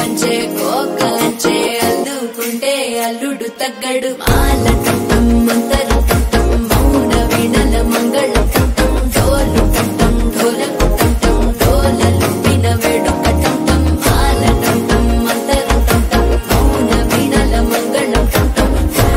కంచే కోక అంచే అల్లుకుంటే అల్లుడు తగ్గడు మాల టంటం మంతర టంటం మౌన వీణల మంగళ టంటం డోలు టంటం ఢోలకు టంటం డోలలు విన వేడుక టంటం మాల టంటం మంతర టంటం మౌన వీణల మంగళ టంటం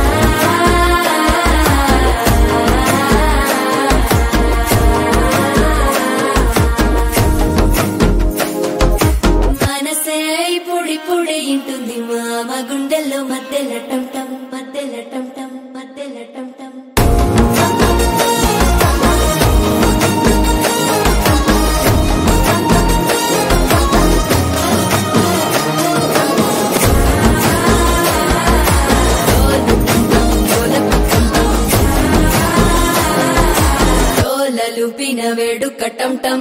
మనసే పొడి పొడి ఇంటుంది మామ గుండెల్లో మధ్యల టంటం మధ్యల టంటం మధ్యల టంటం డోలలు పిన వేడుక టంటం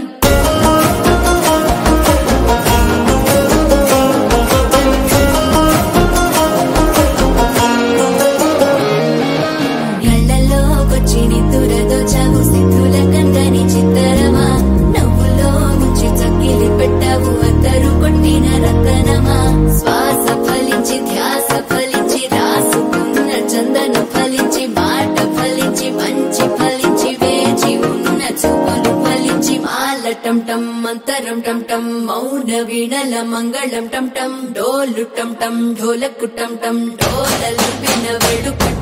కళ్ళలోకొచ్చి నిద్దురదోచావు సిద్ధుల కందని చిత్తరమా నవ్వులో ముంచి చక్కిలి పెట్టావు అద్దరు కొట్టిన రతనమా శ్వాస ఫలించి ధ్యాస ఫలించి రాసుకున్న చందన ఫలించి మాట ఫలించి మంచి ఫలించి వేచి ఉన్న చూపులు ఫలించి మాల టం టం మంతరం టం టం మౌన వీణల మంగళం టం టం డోలు టం టం ఢోలకు టం టం డోలలు విన వేడుక